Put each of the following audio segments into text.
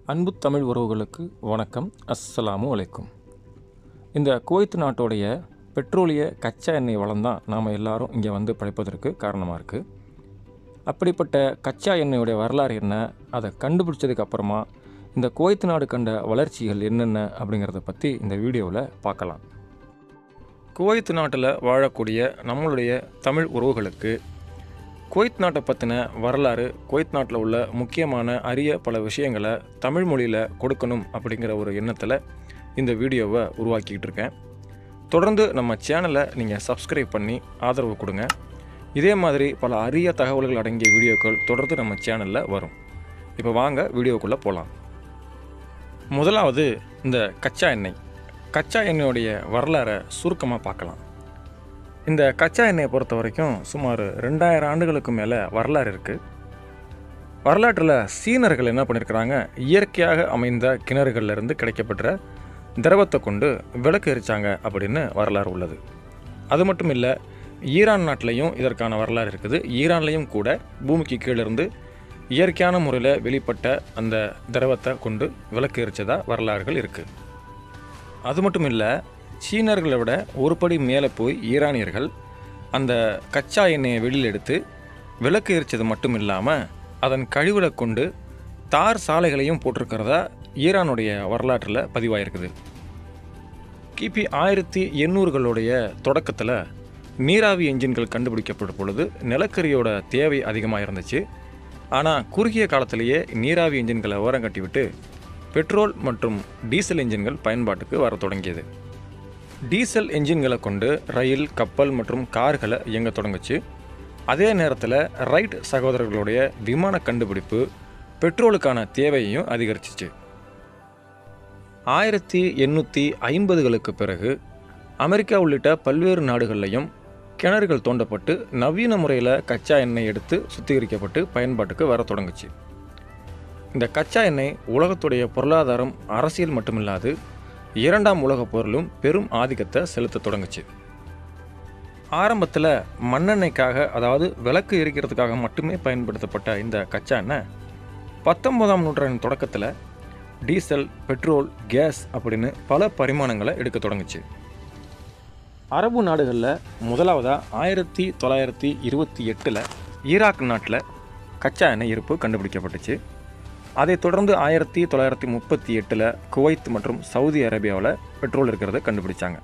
அன்பு தமிழ் உறவுகளுக்கு வணக்கம் அஸ்ஸலாமு அலைக்கும் இந்த குவைத் நாட்டோடைய பெட்ரோலிய கச்சா எண்ணெய் வளம் தான் நாம் எல்லாரும் இங்கே வந்து படைப்பதற்கு காரணமாக இருக்குது அப்படிப்பட்ட கச்சா எண்ணெயுடைய வரலாறு என்ன அதை கண்டுபிடிச்சதுக்கு அப்புறமா இந்த குவைத் நாடு கண்ட வளர்ச்சிகள் என்னென்ன அப்படிங்கிறத பற்றி இந்த வீடியோவில் பார்க்கலாம் குவைத் நாட்டில் வாழக்கூடிய நம்மளுடைய தமிழ் உறவுகளுக்கு குவைத் நாட்டை பற்றின வரலாறு குவைத் நாட்டில் உள்ள முக்கியமான அரிய பல விஷயங்களை தமிழ் மொழியில் கொடுக்கணும் அப்படிங்கிற ஒரு எண்ணத்தில் இந்த வீடியோவை உருவாக்கிக்கிட்டு இருக்கேன் தொடர்ந்து நம்ம சேனலை நீங்கள் சப்ஸ்கிரைப் பண்ணி ஆதரவு கொடுங்க இதே மாதிரி பல அரிய தகவல்கள் அடங்கிய வீடியோக்கள் தொடர்ந்து நம்ம சேனலில் வரும் இப்போ வாங்க வீடியோக்குள்ளே போகலாம் முதலாவது இந்த கச்சா எண்ணெய் கச்சா எண்ணெயோடைய வரலாறை சுருக்கமாக பார்க்கலாம் இந்த கச்சா எண்ணெயை பொறுத்த வரைக்கும் சுமார் ரெண்டாயிரம் ஆண்டுகளுக்கு மேலே வரலாறு இருக்குது வரலாற்றில் சீனர்கள் என்ன பண்ணியிருக்கிறாங்க இயற்கையாக அமைந்த கிணறுகள்ல இருந்து கிடைக்கப்பெற்ற திரவத்தை கொண்டு விளக்கு எரிச்சாங்க அப்படின்னு வரலாறு உள்ளது அது மட்டும் இல்லை ஈரான் நாட்டிலையும் இதற்கான வரலாறு இருக்குது ஈரான்லேயும் கூட பூமிக்கு கீழே இருந்து இயற்கையான முறையில் வெளிப்பட்ட அந்த திரவத்தை கொண்டு விளக்கு எரிச்சதா வரலாறுகள் இருக்குது அது மட்டும் இல்லை சீனர்களை விட ஒரு படி மேலே போய் ஈரானியர்கள் அந்த கச்சா எண்ணெயை வெளியில் எடுத்து விளக்கு எரிச்சது மட்டும் இல்லாமல் அதன் கழிவுகளை கொண்டு தார் சாலைகளையும் போட்டிருக்கிறதா ஈரானுடைய வரலாற்றில் பதிவாயிருக்குது கிபி ஆயிரத்தி எண்ணூறுகளுடைய தொடக்கத்தில் நீராவி என்ஜின்கள் கண்டுபிடிக்கப்பட்ட பொழுது நிலக்கரியோட தேவை அதிகமாக இருந்துச்சு ஆனால் குறுகிய காலத்திலேயே நீராவி என்ஜின்களை ஓரம் கட்டிவிட்டு பெட்ரோல் மற்றும் டீசல் என்ஜின்கள் பயன்பாட்டுக்கு வர தொடங்கியது டீசல் என்ஜின்களை கொண்டு ரயில் கப்பல் மற்றும் கார்களை இயங்க தொடங்குச்சு அதே நேரத்தில் ரைட் சகோதரர்களுடைய விமான கண்டுபிடிப்பு பெட்ரோலுக்கான தேவையையும் அதிகரிச்சிச்சு ஆயிரத்தி எண்ணூற்றி ஐம்பதுகளுக்கு பிறகு அமெரிக்கா உள்ளிட்ட பல்வேறு நாடுகள்லையும் கிணறுகள் தோண்டப்பட்டு நவீன முறையில் கச்சா எண்ணெய் எடுத்து சுத்திகரிக்கப்பட்டு பயன்பாட்டுக்கு வர தொடங்குச்சு இந்த கச்சா எண்ணெய் உலகத்துடைய பொருளாதாரம் அரசியல் மட்டுமில்லாது இரண்டாம் உலகப் போரிலும் பெரும் ஆதிக்கத்தை செலுத்த தொடங்குச்சு ஆரம்பத்தில் மண்ணெண்ணெய்க்காக அதாவது விளக்கு எரிக்கிறதுக்காக மட்டுமே பயன்படுத்தப்பட்ட இந்த கச்சா எண்ணெய் பத்தொன்பதாம் நூற்றாண்டின் தொடக்கத்தில் டீசல் பெட்ரோல் கேஸ் அப்படின்னு பல பரிமாணங்களை எடுக்க தொடங்குச்சு அரபு நாடுகளில் முதலாவதாக ஆயிரத்தி தொள்ளாயிரத்தி இருபத்தி எட்டில் ஈராக் நாட்டில் கச்சா எண்ணெய் இருப்பு கண்டுபிடிக்கப்பட்டுச்சு அதைத் தொடர்ந்து ஆயிரத்தி தொள்ளாயிரத்தி முப்பத்தி எட்டில் குவைத் மற்றும் சவுதி அரேபியாவில் பெட்ரோல் இருக்கிறத கண்டுபிடிச்சாங்க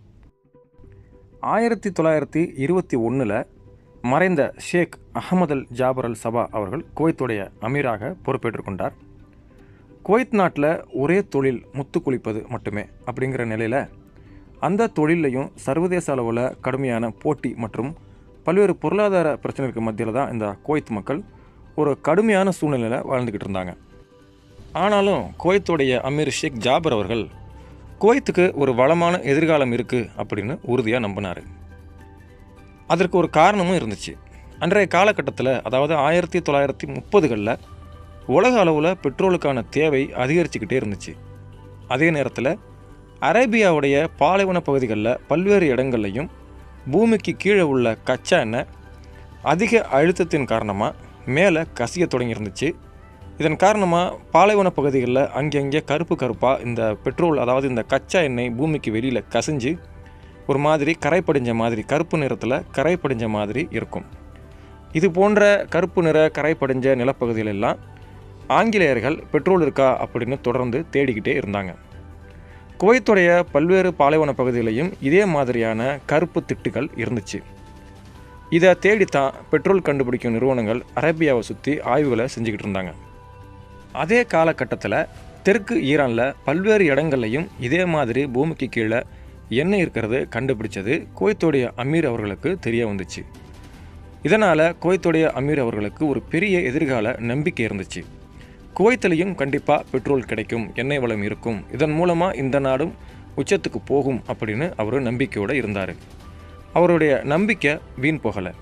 ஆயிரத்தி தொள்ளாயிரத்தி இருபத்தி ஒன்றில் மறைந்த ஷேக் அகமது அல் ஜாபர் அல் சபா அவர்கள் குவைத்துடைய அமீராக பொறுப்பேற்றுக் கொண்டார் குவைத் நாட்டில் ஒரே தொழில் முத்து குளிப்பது மட்டுமே அப்படிங்கிற நிலையில் அந்த தொழிலையும் சர்வதேச அளவில் கடுமையான போட்டி மற்றும் பல்வேறு பொருளாதார பிரச்சனைகளுக்கு மத்தியில் தான் இந்த குவைத் மக்கள் ஒரு கடுமையான சூழ்நிலையில் வாழ்ந்துக்கிட்டு இருந்தாங்க ஆனாலும் குவைத்துடைய அமீர் ஷேக் ஜாபர் அவர்கள் குவைத்துக்கு ஒரு வளமான எதிர்காலம் இருக்குது அப்படின்னு உறுதியாக நம்பினார் அதற்கு ஒரு காரணமும் இருந்துச்சு அன்றைய காலகட்டத்தில் அதாவது ஆயிரத்தி தொள்ளாயிரத்தி முப்பதுகளில் உலக அளவில் பெட்ரோலுக்கான தேவை அதிகரிச்சுக்கிட்டே இருந்துச்சு அதே நேரத்தில் அரேபியாவுடைய பாலைவன பகுதிகளில் பல்வேறு இடங்கள்லையும் பூமிக்கு கீழே உள்ள கச்சா எண்ணெய் அதிக அழுத்தத்தின் காரணமாக மேலே கசிய தொடங்கியிருந்துச்சு இதன் காரணமாக பாலைவன பகுதிகளில் அங்கங்கே கருப்பு கருப்பாக இந்த பெட்ரோல் அதாவது இந்த கச்சா எண்ணெய் பூமிக்கு வெளியில் கசிஞ்சு ஒரு மாதிரி கரை படிஞ்ச மாதிரி கருப்பு நிறத்தில் கரை படிஞ்ச மாதிரி இருக்கும் இது போன்ற கருப்பு நிற கரை படிஞ்ச நிலப்பகுதிகளெல்லாம் ஆங்கிலேயர்கள் பெட்ரோல் இருக்கா அப்படின்னு தொடர்ந்து தேடிக்கிட்டே இருந்தாங்க குவைத்துடைய பல்வேறு பாலைவன பகுதிகளையும் இதே மாதிரியான கருப்பு திட்டுகள் இருந்துச்சு இதை தேடித்தான் பெட்ரோல் கண்டுபிடிக்கும் நிறுவனங்கள் அரேபியாவை சுற்றி ஆய்வுகளை செஞ்சுக்கிட்டு இருந்தாங்க அதே காலகட்டத்தில் தெற்கு ஈரானில் பல்வேறு இடங்கள்லையும் இதே மாதிரி பூமிக்கு கீழே எண்ணெய் இருக்கிறது கண்டுபிடிச்சது குவைத்துடைய அமீர் அவர்களுக்கு தெரிய வந்துச்சு இதனால் குவைத்துடைய அமீர் அவர்களுக்கு ஒரு பெரிய எதிர்கால நம்பிக்கை இருந்துச்சு குவைத்திலையும் கண்டிப்பாக பெட்ரோல் கிடைக்கும் எண்ணெய் வளம் இருக்கும் இதன் மூலமாக இந்த நாடும் உச்சத்துக்கு போகும் அப்படின்னு அவர் நம்பிக்கையோடு இருந்தார் அவருடைய நம்பிக்கை வீண் போகலை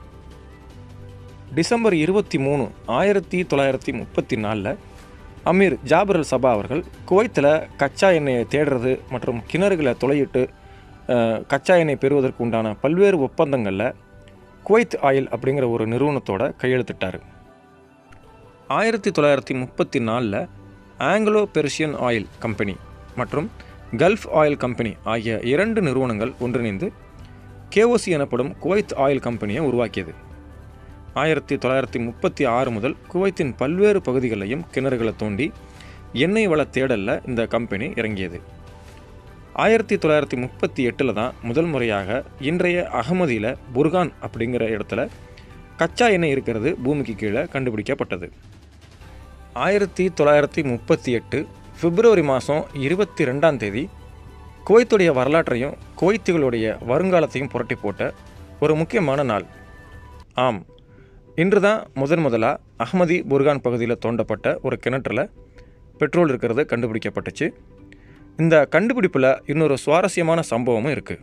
டிசம்பர் இருபத்தி மூணு ஆயிரத்தி தொள்ளாயிரத்தி முப்பத்தி நாலில் அமீர் ஜாபர் அல் சபா அவர்கள் குவைத்தில் கச்சா எண்ணெயை தேடுறது மற்றும் கிணறுகளை துளையிட்டு அஹ், கச்சா எண்ணெய் பெறுவதற்கு உண்டான பல்வேறு ஒப்பந்தங்களில் குவைத் ஆயில் அப்படிங்கிற ஒரு நிறுவனத்தோட கையெழுத்திட்டார் ஆயிரத்தி தொள்ளாயிரத்தி முப்பத்தி நாலில் ஆங்கிலோ பெர்சியன் ஆயில் கம்பெனி மற்றும் கல்ஃப் ஆயில் கம்பெனி ஆகிய இரண்டு நிறுவனங்கள் ஒன்றிணைந்து கேஓசி எனப்படும் குவைத் ஆயில் கம்பெனியை உருவாக்கியது ஆயிரத்தி தொள்ளாயிரத்தி முப்பத்தி ஆறு முதல் குவைத்தின் பல்வேறு பகுதிகளையும் கிணறுகளை தோண்டி எண்ணெய் வள தேடலில் இந்த கம்பெனி இறங்கியது ஆயிரத்தி தொள்ளாயிரத்தி முப்பத்தி எட்டில் தான் முதல் முறையாக இன்றைய அகமதியில் புர்கான் அப்படிங்கிற இடத்துல கச்சா எண்ணெய் இருக்கிறது பூமிக்கு கீழே கண்டுபிடிக்கப்பட்டது ஆயிரத்தி தொள்ளாயிரத்தி முப்பத்தி எட்டு பிப்ரவரி மாதம் இருபத்தி ரெண்டாம் தேதி குவைத்துடைய வரலாற்றையும் குவைத்துகளுடைய வருங்காலத்தையும் புரட்டி போட்ட ஒரு முக்கியமான நாள் ஆம் இன்று தான் முதன் முதலாக அஹ்மதி புர்கான் பகுதியில் தோண்டப்பட்ட ஒரு கிணற்றில் பெட்ரோல் இருக்கிறது கண்டுபிடிக்கப்பட்டுச்சு இந்த கண்டுபிடிப்பில் இன்னொரு சுவாரஸ்யமான சம்பவமும் இருக்குது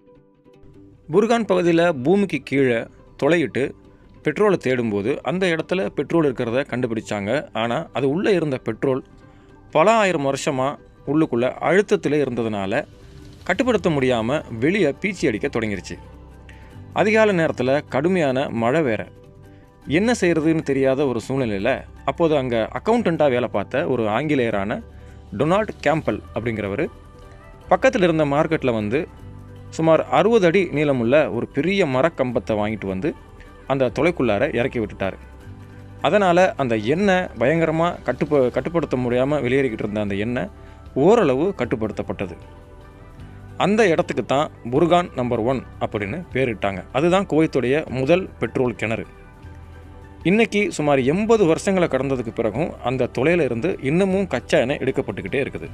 புர்கான் பகுதியில் பூமிக்கு கீழே தொலையிட்டு பெட்ரோலை தேடும்போது அந்த இடத்துல பெட்ரோல் இருக்கிறத கண்டுபிடிச்சாங்க ஆனால் அது உள்ளே இருந்த பெட்ரோல் பல ஆயிரம் வருஷமாக உள்ளுக்குள்ளே அழுத்தத்தில் இருந்ததுனால கட்டுப்படுத்த முடியாமல் வெளியே பீச்சி அடிக்க தொடங்கிருச்சு அதிகாலை நேரத்தில் கடுமையான மழை வேற என்ன செய்கிறதுன்னு தெரியாத ஒரு சூழ்நிலையில் அப்போது அங்கே அக்கௌண்டண்ட்டாக வேலை பார்த்த ஒரு ஆங்கிலேயரான டொனால்ட் கேம்பல் அப்படிங்கிறவர் பக்கத்தில் இருந்த மார்க்கெட்டில் வந்து சுமார் அறுபது அடி நீளமுள்ள ஒரு பெரிய மரக்கம்பத்தை வாங்கிட்டு வந்து அந்த தொலைக்குள்ளார இறக்கி விட்டுட்டார் அதனால் அந்த எண்ணெய் பயங்கரமாக கட்டுப்ப கட்டுப்படுத்த முடியாமல் வெளியேறிக்கிட்டு இருந்த அந்த எண்ணெய் ஓரளவு கட்டுப்படுத்தப்பட்டது அந்த இடத்துக்கு தான் புர்கான் நம்பர் ஒன் அப்படின்னு பேரிட்டாங்க அதுதான் குவைத்துடைய முதல் பெட்ரோல் கிணறு இன்னைக்கு சுமார் எண்பது வருஷங்களை கடந்ததுக்கு பிறகும் அந்த தொலையில் இருந்து இன்னமும் கச்சா எண்ணெய் எடுக்கப்பட்டுக்கிட்டே இருக்குது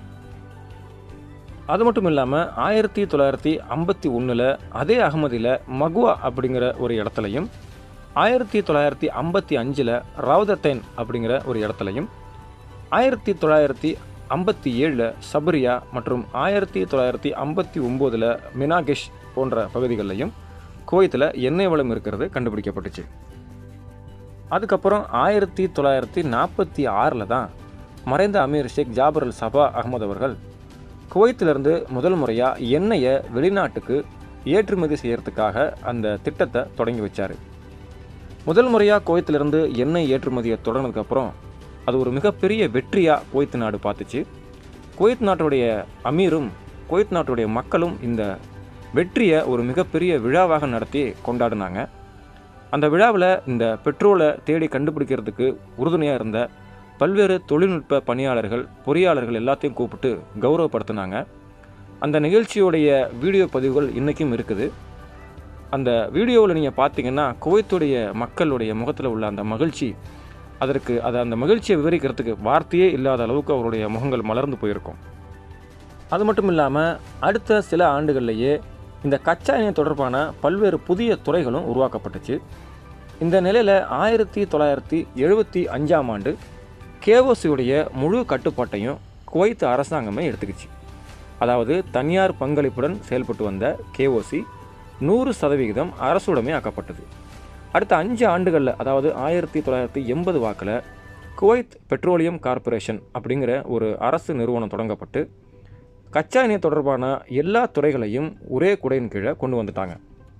அது மட்டும் இல்லாமல் ஆயிரத்தி தொள்ளாயிரத்தி ஐம்பத்தி ஒன்றில் அதே அகமதியில் மகுவா அப்படிங்கிற ஒரு இடத்துலையும் ஆயிரத்தி தொள்ளாயிரத்தி ஐம்பத்தி அஞ்சில் ராவதத்தைன் அப்படிங்கிற ஒரு இடத்துலையும் ஆயிரத்தி தொள்ளாயிரத்தி ஐம்பத்தி ஏழில் சபரியா மற்றும் ஆயிரத்தி தொள்ளாயிரத்தி ஐம்பத்தி ஒம்போதில் மினாகிஷ் போன்ற பகுதிகளிலையும் குவைத்தில் எண்ணெய் வளம் இருக்கிறது கண்டுபிடிக்கப்பட்டுச்சு அதுக்கப்புறம் ஆயிரத்தி தொள்ளாயிரத்தி நாற்பத்தி ஆறில் தான் மறைந்த அமீர் ஷேக் ஜாபர் அல் சபா அகமது அவர்கள் குவைத்திலிருந்து முதல் முறையாக எண்ணெயை வெளிநாட்டுக்கு ஏற்றுமதி செய்யறதுக்காக அந்த திட்டத்தை தொடங்கி வச்சார் முதல் முறையாக குவைத்திலிருந்து எண்ணெய் ஏற்றுமதியை தொடங்கினதுக்கப்புறம் அது ஒரு மிகப்பெரிய வெற்றியாக குவைத் நாடு பார்த்துச்சு குவைத் நாட்டுடைய அமீரும் குவைத் நாட்டுடைய மக்களும் இந்த வெற்றியை ஒரு மிகப்பெரிய விழாவாக நடத்தி கொண்டாடினாங்க அந்த விழாவில் இந்த பெட்ரோலை தேடி கண்டுபிடிக்கிறதுக்கு உறுதுணையாக இருந்த பல்வேறு தொழில்நுட்ப பணியாளர்கள் பொறியாளர்கள் எல்லாத்தையும் கூப்பிட்டு கௌரவப்படுத்தினாங்க அந்த நிகழ்ச்சியுடைய வீடியோ பதிவுகள் இன்றைக்கும் இருக்குது அந்த வீடியோவில் நீங்கள் பார்த்தீங்கன்னா குவைத்துடைய மக்களுடைய முகத்தில் உள்ள அந்த மகிழ்ச்சி அதற்கு அதை அந்த மகிழ்ச்சியை விவரிக்கிறதுக்கு வார்த்தையே இல்லாத அளவுக்கு அவருடைய முகங்கள் மலர்ந்து போயிருக்கும் அது மட்டும் இல்லாமல் அடுத்த சில ஆண்டுகள்லேயே இந்த கச்சா எண்ணெய் தொடர்பான பல்வேறு புதிய துறைகளும் உருவாக்கப்பட்டுச்சு இந்த நிலையில் ஆயிரத்தி தொள்ளாயிரத்தி எழுபத்தி அஞ்சாம் ஆண்டு கேஓசியுடைய முழு கட்டுப்பாட்டையும் குவைத் அரசாங்கமே எடுத்துக்கிச்சு அதாவது தனியார் பங்களிப்புடன் செயல்பட்டு வந்த கேஓசி நூறு சதவிகிதம் அரசுடைமை ஆக்கப்பட்டது அடுத்த அஞ்சு ஆண்டுகளில் அதாவது ஆயிரத்தி தொள்ளாயிரத்தி எண்பது வாக்கில் குவைத் பெட்ரோலியம் கார்ப்பரேஷன் அப்படிங்கிற ஒரு அரசு நிறுவனம் தொடங்கப்பட்டு கச்சா எண்ணெய் தொடர்பான எல்லா துறைகளையும் ஒரே குடையின் கீழே கொண்டு வந்துட்டாங்க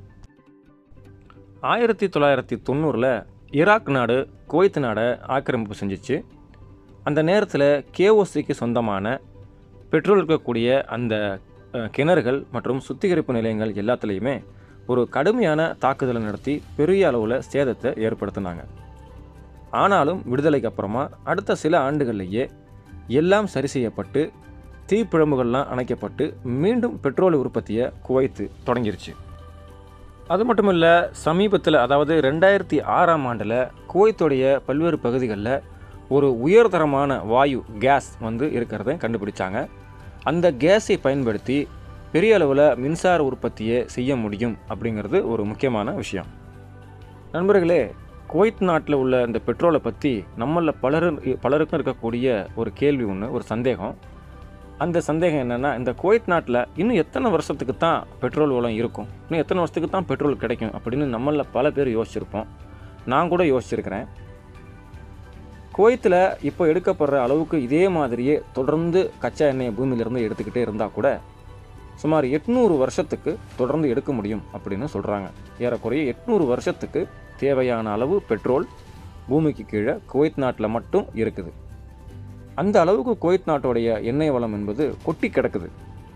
ஆயிரத்தி தொள்ளாயிரத்தி தொண்ணூறில் ஈராக் நாடு குவைத் நாடை ஆக்கிரமிப்பு செஞ்சிச்சு அந்த நேரத்தில் கேஓசிக்கு சொந்தமான பெட்ரோல் இருக்கக்கூடிய அந்த அஹ், கிணறுகள் மற்றும் சுத்திகரிப்பு நிலையங்கள் எல்லாத்துலேயுமே ஒரு கடுமையான தாக்குதலை நடத்தி பெரிய அளவில் சேதத்தை ஏற்படுத்தினாங்க ஆனாலும் விடுதலைக்கு அப்புறமா அடுத்த சில ஆண்டுகள்லேயே எல்லாம் சரி செய்யப்பட்டு தீப்பிழம்புகள்லாம் அணைக்கப்பட்டு மீண்டும் பெட்ரோல் உற்பத்தியை குவைத்து தொடங்கிருச்சு அது மட்டும் இல்லை சமீபத்தில் அதாவது ரெண்டாயிரத்தி ஆறாம் ஆண்டில் குவைத்துடைய பல்வேறு பகுதிகளில் ஒரு உயர்தரமான வாயு கேஸ் வந்து இருக்கிறத கண்டுபிடிச்சாங்க அந்த கேஸை பயன்படுத்தி பெரிய அளவில் மின்சார உற்பத்தியை செய்ய முடியும் அப்படிங்கிறது ஒரு முக்கியமான விஷயம் நண்பர்களே குவைத் நாட்டில் உள்ள இந்த பெட்ரோலை பற்றி நம்மளில் பலர் பலருக்கும் இருக்கக்கூடிய ஒரு கேள்வி ஒன்று ஒரு சந்தேகம் அந்த சந்தேகம் என்னென்னா இந்த குவைத் நாட்டில் இன்னும் எத்தனை வருஷத்துக்கு தான் பெட்ரோல் வளம் இருக்கும் இன்னும் எத்தனை வருஷத்துக்கு தான் பெட்ரோல் கிடைக்கும் அப்படின்னு நம்மளில் பல பேர் யோசிச்சிருப்போம் நான் கூட யோசிச்சிருக்கிறேன் குவைத்தில் இப்போ எடுக்கப்படுற அளவுக்கு இதே மாதிரியே தொடர்ந்து கச்சா எண்ணெயை பூமியிலிருந்து எடுத்துக்கிட்டே இருந்தால் கூட சுமார் எட்நூறு வருஷத்துக்கு தொடர்ந்து எடுக்க முடியும் அப்படின்னு சொல்கிறாங்க ஏறக்குறைய எட்நூறு வருஷத்துக்கு தேவையான அளவு பெட்ரோல் பூமிக்கு கீழே குவைத் நாட்டில் மட்டும் இருக்குது அந்த அளவுக்கு குவைத் நாட்டுடைய எண்ணெய் வளம் என்பது கொட்டி கிடக்குது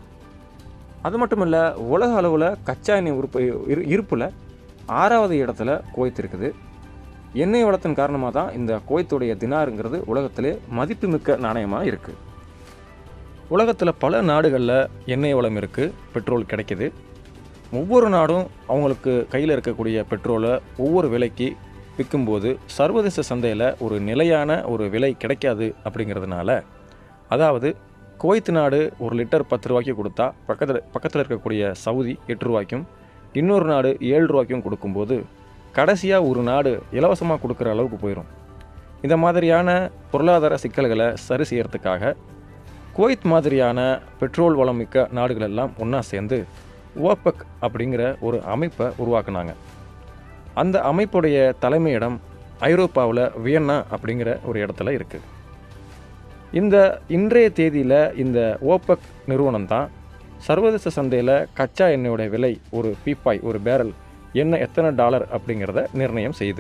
அது மட்டும் இல்லை உலக அளவில் கச்சா எண்ணெய் உறுப்பு இரு இருப்பில் ஆறாவது இடத்துல குவைத் இருக்குது எண்ணெய் வளத்தின் காரணமாக தான் இந்த குவைத்துடைய தினாருங்கிறது உலகத்திலே மதிப்புமிக்க நாணயமாக இருக்குது உலகத்தில் பல நாடுகளில் எண்ணெய் வளம் இருக்குது பெட்ரோல் கிடைக்குது ஒவ்வொரு நாடும் அவங்களுக்கு கையில் இருக்கக்கூடிய பெட்ரோலை ஒவ்வொரு விலைக்கு விற்கும்போது சர்வதேச சந்தையில் ஒரு நிலையான ஒரு விலை கிடைக்காது அப்படிங்கிறதுனால அதாவது குவைத் நாடு ஒரு லிட்டர் பத்து ரூபாய்க்கு கொடுத்தா பக்கத்தில் பக்கத்தில் இருக்கக்கூடிய சவுதி எட்டு ரூபாய்க்கும் இன்னொரு நாடு ஏழு ரூபாய்க்கும் கொடுக்கும்போது கடைசியாக ஒரு நாடு இலவசமாக கொடுக்குற அளவுக்கு போயிடும் இந்த மாதிரியான பொருளாதார சிக்கல்களை சரி செய்யறதுக்காக குவைத் மாதிரியான பெட்ரோல் வளம் மிக்க நாடுகள் எல்லாம் ஒன்றா சேர்ந்து ஓபக் அப்படிங்கிற ஒரு அமைப்பை உருவாக்குனாங்க அந்த அமைப்புடைய தலைமையிடம் ஐரோப்பாவில் வியன்னா அப்படிங்கிற ஒரு இடத்துல இருக்குது இந்த இன்றைய தேதியில் இந்த ஓபக் நிறுவனம் தான் சர்வதேச சந்தையில் கச்சா எண்ணெயோட விலை ஒரு பீப்பாய் ஒரு பேரல் எண்ணெய் எத்தனை டாலர் அப்படிங்கிறத நிர்ணயம் செய்யுது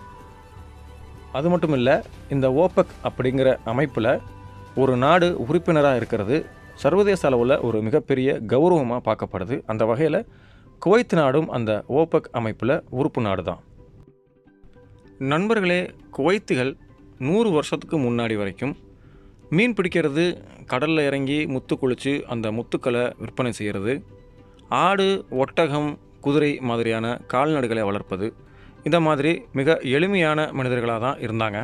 அது மட்டும் இல்லை இந்த ஓபக் அப்படிங்கிற அமைப்பில் ஒரு நாடு உறுப்பினராக இருக்கிறது சர்வதேச அளவில் ஒரு மிகப்பெரிய கௌரவமாக பார்க்கப்படுது அந்த வகையில் குவைத் நாடும் அந்த ஓபக் அமைப்பில் உறுப்பு நாடு தான் நண்பர்களே குவைத்துகள் நூறு வருஷத்துக்கு முன்னாடி வரைக்கும் மீன் பிடிக்கிறது கடலில் இறங்கி முத்து குளித்து அந்த முத்துக்களை விற்பனை செய்கிறது ஆடு ஒட்டகம் குதிரை மாதிரியான கால்நடைகளை வளர்ப்பது இந்த மாதிரி மிக எளிமையான மனிதர்களாக தான் இருந்தாங்க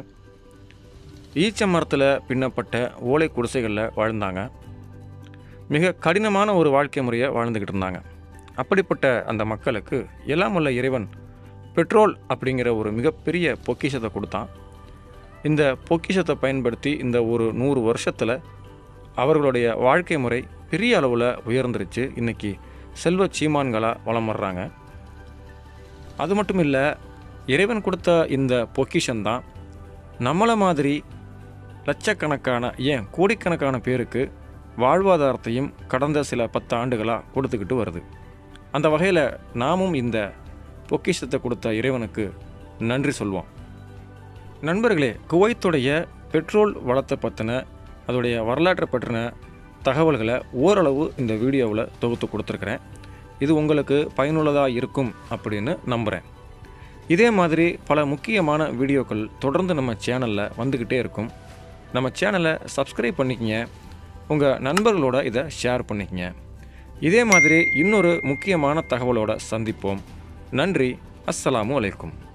ஈச்ச மரத்தில் பின்னப்பட்ட ஓலை குடிசைகளில் வாழ்ந்தாங்க மிக கடினமான ஒரு வாழ்க்கை முறையை வாழ்ந்துக்கிட்டு இருந்தாங்க அப்படிப்பட்ட அந்த மக்களுக்கு எல்லாம் உள்ள இறைவன் பெட்ரோல் அப்படிங்கிற ஒரு மிகப்பெரிய பொக்கிஷத்தை கொடுத்தான் இந்த பொக்கிஷத்தை பயன்படுத்தி இந்த ஒரு நூறு வருஷத்தில் அவர்களுடைய வாழ்க்கை முறை பெரிய அளவில் உயர்ந்துருச்சு இன்றைக்கி செல்வ சீமான்களாக வளம் வர்றாங்க அது மட்டும் இல்லை இறைவன் கொடுத்த இந்த பொக்கிஷன் தான் நம்மளை மாதிரி லட்சக்கணக்கான ஏன் கோடிக்கணக்கான பேருக்கு வாழ்வாதாரத்தையும் கடந்த சில பத்து ஆண்டுகளாக கொடுத்துக்கிட்டு வருது அந்த வகையில் நாமும் இந்த பொக்கிஷத்தை கொடுத்த இறைவனுக்கு நன்றி சொல்வோம் நண்பர்களே குவைத்துடைய பெட்ரோல் வளத்தை பற்றின அதோடைய வரலாற்றை பற்றின தகவல்களை ஓரளவு இந்த வீடியோவில் தொகுத்து கொடுத்துருக்குறேன் இது உங்களுக்கு பயனுள்ளதாக இருக்கும் அப்படின்னு நம்புகிறேன் இதே மாதிரி பல முக்கியமான வீடியோக்கள் தொடர்ந்து நம்ம சேனலில் வந்துக்கிட்டே இருக்கும் நம்ம சேனலை சப்ஸ்கிரைப் பண்ணிக்கங்க உங்கள் நண்பர்களோட இதை ஷேர் பண்ணிக்கங்க இதே மாதிரி இன்னொரு முக்கியமான தகவலோட சந்திப்போம் நன்றி அஸ்ஸலாமு அலைக்கும்